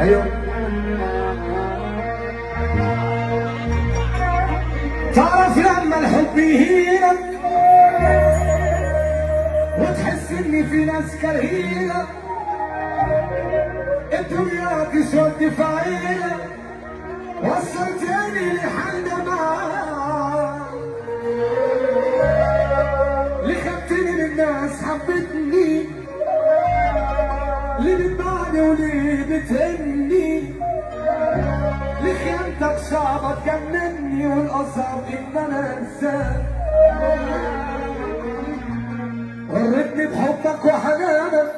ايوه تعرف لما الحب يهينك وتحس ان في ناس كرهينك الدنيا تسود في عينك وصلتني لحد معاك اللي خدتني من الناس حبتني اللي بتبعني وليه بتهني اللي خيانتك صعبة تجنني والأصعب إن أنا أنساك وريتني بحبك وحنانك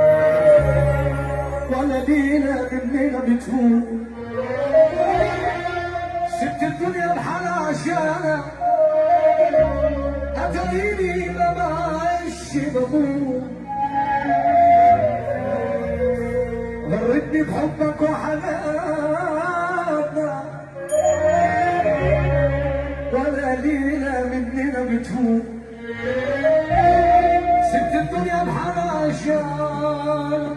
ولا ليلة مننا بتفوت سبت الدنيا بحالها عشانك أتريني ما بعيش بموت غرتني بحبك وحنانك ولا ليلة مننا بتفوت سبت الدنيا بحالها عشان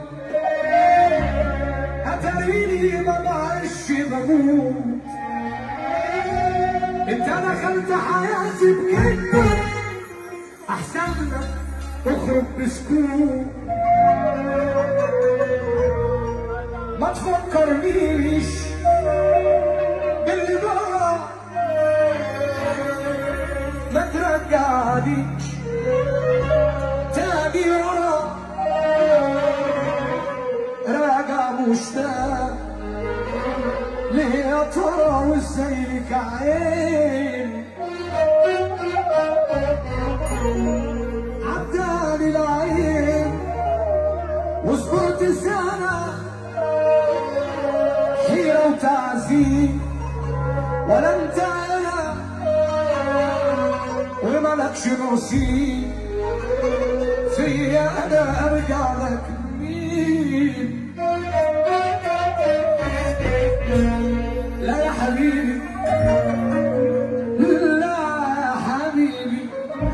أتريني ما بعيش بموت انت دخلت حياتي بجنة احسن لك اخرج بسكوت ما تفكرنيش باللي ضاع ما ترجعنيش تاني ورا راجع مشتاق ليه يا ترى وازاي لك عين عداني العين وصبرت سنة حيرة وتعذيب ولا انت انا وملكش نصيب فيا انا ارجع لك مين لا يا حبيبي لا يا حبيبي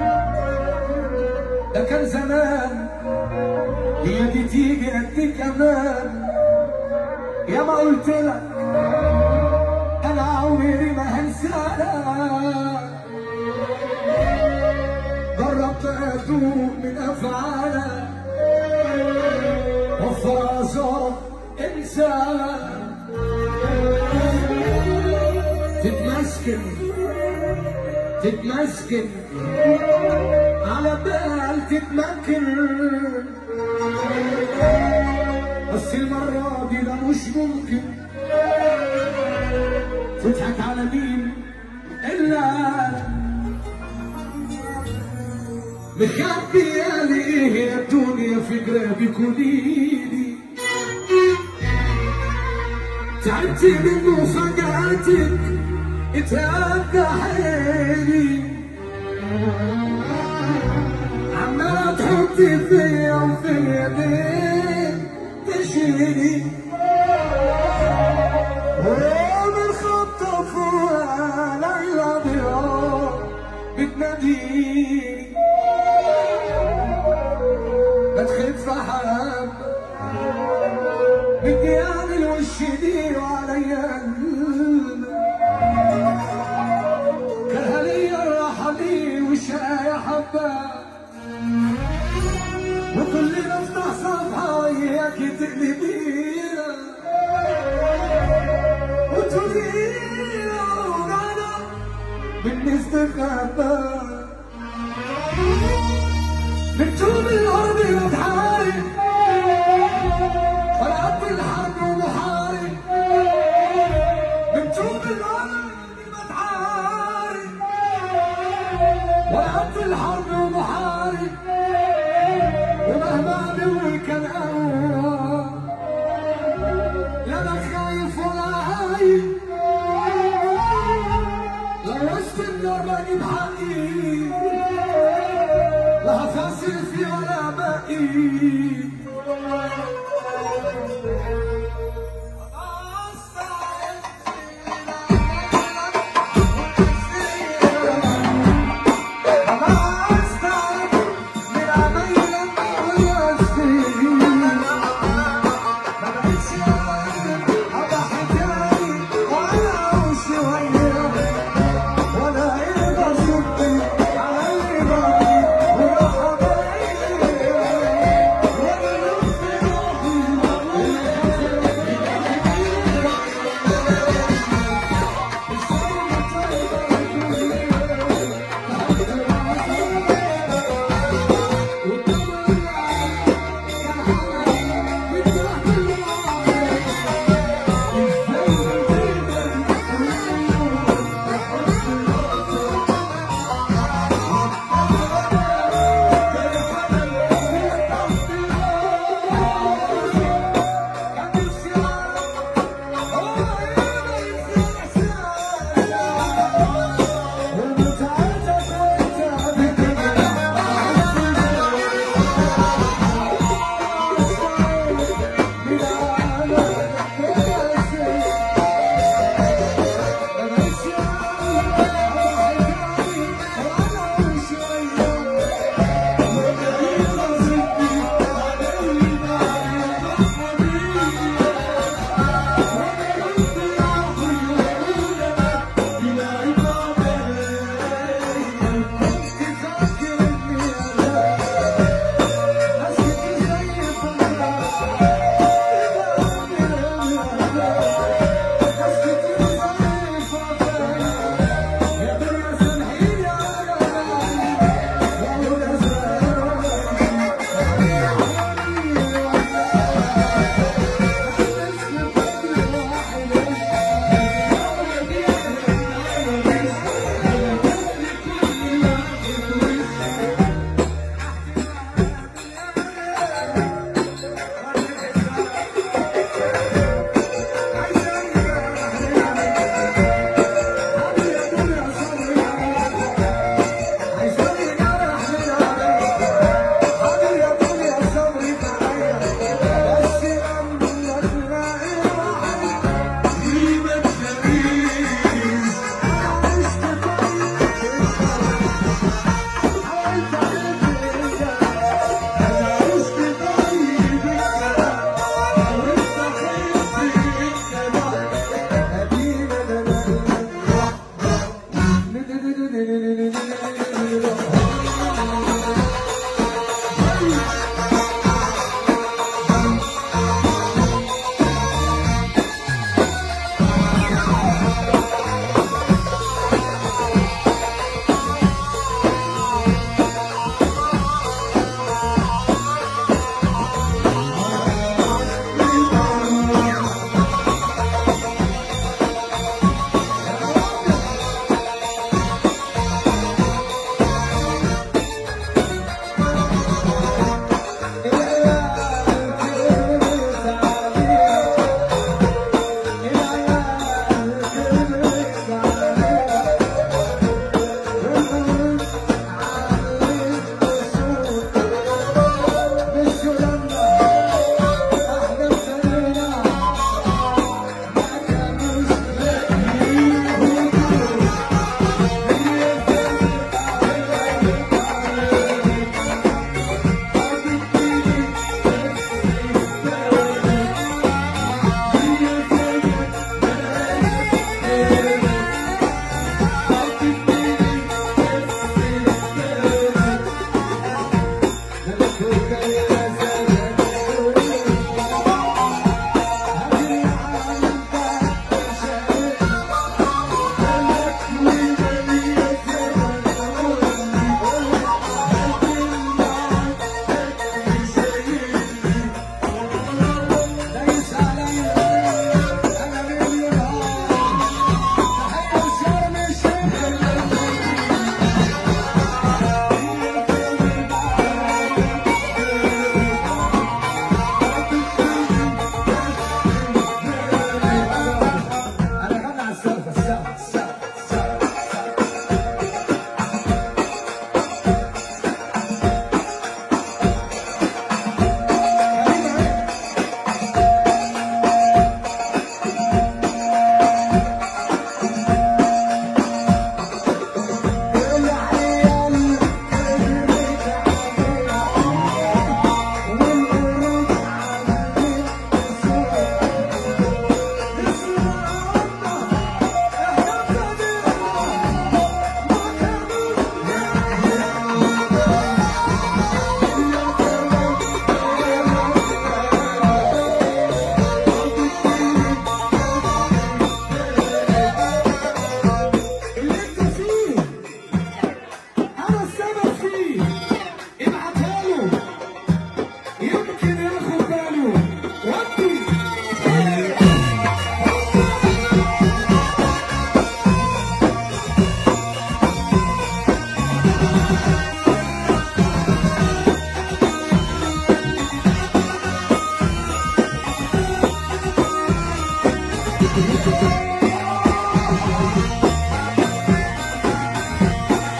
ده كان زمان هي دي تيجي قد كمان يا ما قلت لك انا عمري ما هنساك جربت اتوب من افعالك وفر اثار انسان تتمسكن تتمسكن على بال تتمكن بس المرة دي ده مش ممكن تضحك على مين إلا مخبية ليه يا الدنيا في جرابي كليلي تعبت منه فجأتك اتهدى حيلي عمالة تحطي فيا وفي يدين تشيلي ومن خطف ليلى ضياء بتناديني بتخف حب بدي اعمل وش دي وعليا كره لي الراحة لي والشقايا حبة وكل ما افتح صفحة وياك تقلبيها وتقولي انا بالمستخبى مكتوب الارض بتحارب طلعت الحرب ومحارب مكتوب الارض بتحارب ولعبت الحرب